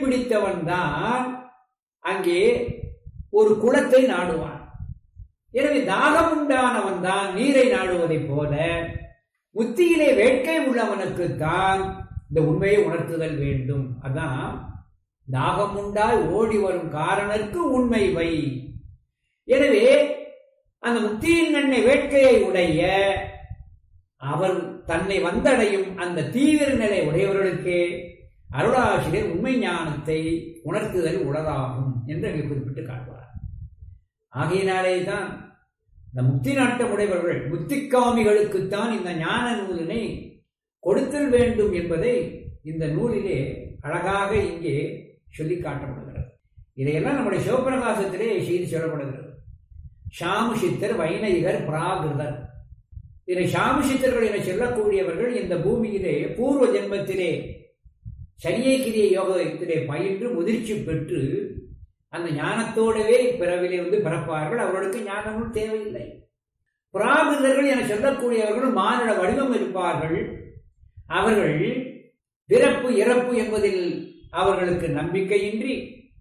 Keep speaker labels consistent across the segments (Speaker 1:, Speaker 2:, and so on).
Speaker 1: பிடித்தவன் தான் அங்கே ஒரு குளத்தை நாடுவான் எனவே தாகம் உண்டானவன் தான் நீரை நாடுவதைப் போல முத்தியிலே வேட்கை உள்ளவனுக்கு தான் இந்த உண்மையை உணர்த்துதல் வேண்டும் அதான் தாகம் உண்டால் ஓடி வரும் காரணருக்கு உண்மை வை எனவே அந்த முக்தியின் நன்மை வேட்கையை உடைய அவர் தன்னை வந்தடையும் அந்த தீவிர நிலை உடையவர்களுக்கே அருளாசிரியர் உண்மை ஞானத்தை உணர்த்துதல் உளதாகும் என்று அங்கே குறிப்பிட்டு காட்டுவார் ஆகையினாலே தான் இந்த முக்தி நாட்டம் உடையவர்கள் முத்திக்காமிகளுக்குத்தான் இந்த ஞான நூலினை கொடுத்தல் வேண்டும் என்பதை இந்த நூலிலே அழகாக இங்கே சொல்லி காட்டப்படுகிறது இதையெல்லாம் நம்முடைய சிவபிரகாசத்திலே செய்தி சொல்லப்படுகிறது ஷாமு சித்தர் வைநகிகர் பிராகிருதர் இதை ஷாமு சித்தர்கள் என சொல்லக்கூடியவர்கள் இந்த பூமியிலே பூர்வ ஜென்மத்திலே சரியக்கிரிய யோகத்திலே பயின்று முதிர்ச்சி பெற்று அந்த ஞானத்தோடவே பிறவிலே வந்து பிறப்பார்கள் அவர்களுக்கு ஞானமும் தேவையில்லை பிராகிருதர்கள் என சொல்லக்கூடியவர்கள் மானிட வடிவம் இருப்பார்கள் அவர்கள் பிறப்பு இறப்பு என்பதில் அவர்களுக்கு நம்பிக்கையின்றி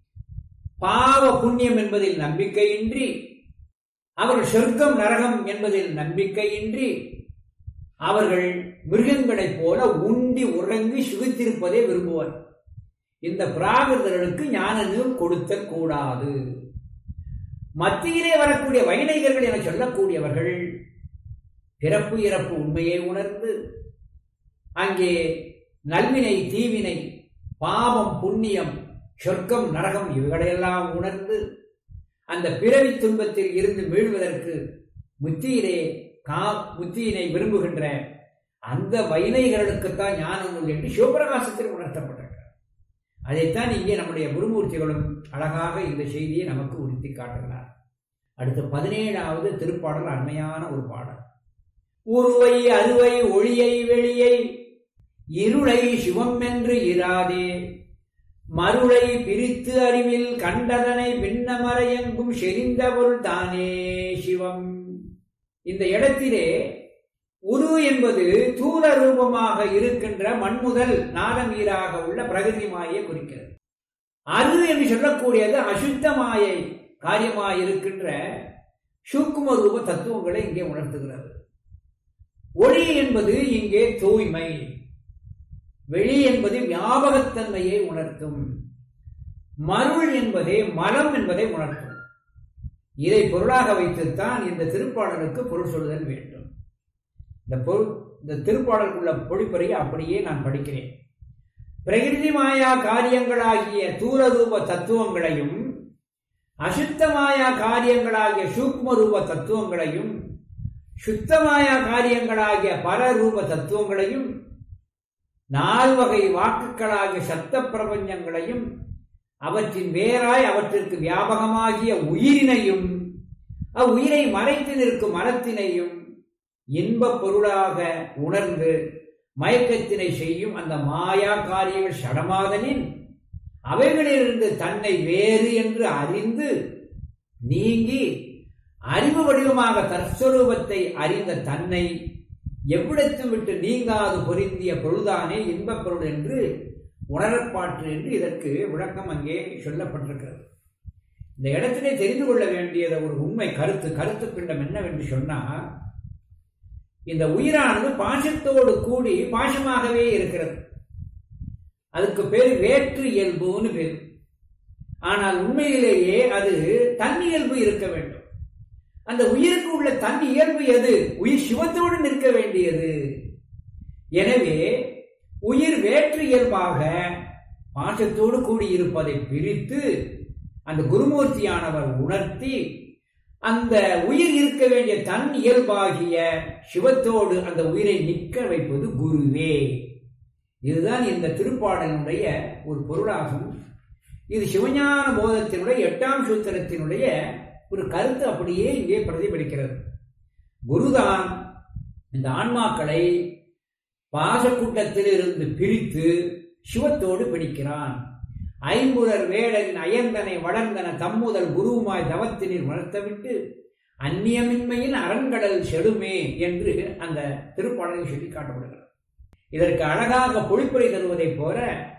Speaker 1: பாவ புண்ணியம் என்பதில் நம்பிக்கையின்றி அவர்கள் சொர்க்கம் நரகம் என்பதில் நம்பிக்கையின்றி அவர்கள் மிருகங்களைப் போல உண்டி உறங்கி சுகித்திருப்பதை விரும்புவர் இந்த பிராகிருதர்களுக்கு ஞான நூல் கொடுத்தல் கூடாது மத்தியிலே வரக்கூடிய வைநைகர்கள் என சொல்லக்கூடியவர்கள் பிறப்பு இறப்பு உண்மையை உணர்ந்து அங்கே நல்வினை தீவினை பாவம் புண்ணியம் சொர்க்கம் நரகம் இவைகளையெல்லாம் உணர்ந்து அந்த பிறவி துன்பத்தில் இருந்து மீழ்வதற்கு முத்தியிலே கா முத்தியினை விரும்புகின்ற அந்த வைனைகளுக்குத்தான் ஞான நூல் என்று சிவபிரகாசத்தில் உணர்த்தப்பட்டிருக்கிறார் அதைத்தான் இங்கே நம்முடைய குருமூர்த்திகளும் அழகாக இந்த செய்தியை நமக்கு உறுத்தி காட்டுகிறார் அடுத்த பதினேழாவது திருப்பாடல் அண்மையான ஒரு பாடல் உருவை அருவை ஒளியை வெளியை இருளை சிவம் என்று இராதே மருளை பிரித்து அறிவில் கண்டதனை பின்னமறையெங்கும் செறிந்த பொருள் தானே சிவம் இந்த இடத்திலே உரு என்பது தூர ரூபமாக இருக்கின்ற மண்முதல் நாதமீராக உள்ள பிரகதி மாயை குறிக்கிறது அரு என்று சொல்லக்கூடியது அசுத்த மாயை காரியமாயிருக்கின்ற சூக்கும ரூப தத்துவங்களை இங்கே உணர்த்துகிறது ஒளி என்பது இங்கே தூய்மை வெளி என்பது வியாபகத்தன்மையை உணர்த்தும் மருள் என்பதே மலம் என்பதை உணர்த்தும் இதை பொருளாக வைத்துத்தான் இந்த திருப்பாடலுக்கு பொருள் சொல்லுதல் வேண்டும் இந்த பொருள் இந்த திருப்பாடலுக்குள்ள பொழிப்புரையை அப்படியே நான் படிக்கிறேன் பிரகிருதி மாயா காரியங்களாகிய தூரரூப தத்துவங்களையும் அசுத்தமாயா காரியங்களாகிய சூக்ம ரூப தத்துவங்களையும் சுத்தமாயா காரியங்களாகிய பரரூப தத்துவங்களையும் நால்வகை வாக்குகளாகிய சத்த பிரபஞ்சங்களையும் அவற்றின் வேறாய் அவற்றிற்கு வியாபகமாகிய உயிரினையும் அவ்வுயிரை மறைத்து நிற்கும் மரத்தினையும் இன்பப் பொருளாக உணர்ந்து மயக்கத்தினை செய்யும் அந்த மாயா காரியங்கள் சடமாதலின் அவைகளிலிருந்து தன்னை வேறு என்று அறிந்து நீங்கி அறிவு வடிவமாக தற்ஸ்வரூபத்தை அறிந்த தன்னை எவ்விடத்து விட்டு நீங்காது பொருந்திய பொருள்தானே இன்பப் பொருள் என்று உணரப்பாற்று என்று இதற்கு விளக்கம் அங்கே சொல்லப்பட்டிருக்கிறது இந்த இடத்திலே தெரிந்து கொள்ள வேண்டியத ஒரு உண்மை கருத்து கருத்து பிண்டம் என்னவென்று சொன்னால் இந்த உயிரானது பாசத்தோடு கூடி பாசமாகவே இருக்கிறது அதுக்கு பேர் வேற்று இயல்புன்னு பேர் ஆனால் உண்மையிலேயே அது தன் இயல்பு இருக்க வேண்டும் அந்த உயிருக்கு உள்ள தன் இயல்பு எது உயிர் சிவத்தோடு நிற்க வேண்டியது எனவே உயிர் வேற்று இயல்பாக பாசத்தோடு கூடியிருப்பதை பிரித்து அந்த குருமூர்த்தியானவர் உணர்த்தி அந்த உயிர் இருக்க வேண்டிய தன் இயல்பாகிய சிவத்தோடு அந்த உயிரை நிற்க வைப்பது குருவே இதுதான் இந்த திருப்பாடலினுடைய ஒரு பொருளாகும் இது சிவஞான போதத்தினுடைய எட்டாம் சூத்திரத்தினுடைய ஒரு கருத்து அப்படியே இங்கே பிரதிபலிக்கிறது குருதான் இந்த ஆன்மாக்களை பாசக்கூட்டத்தில் இருந்து பிரித்து சிவத்தோடு பிடிக்கிறான் ஐம்புலர் வேடரின் அயர்ந்தனை வளர்ந்தன தம்முதல் குருவுமாய் தவத்தினில் வளர்த்தவிட்டு அந்நியமின்மையின் அரண்கடல் செடுமே என்று அந்த திருப்பாடலில் சொல்லி காட்டப்படுகிறது இதற்கு அழகாக பொழிப்புரை தருவதைப் போல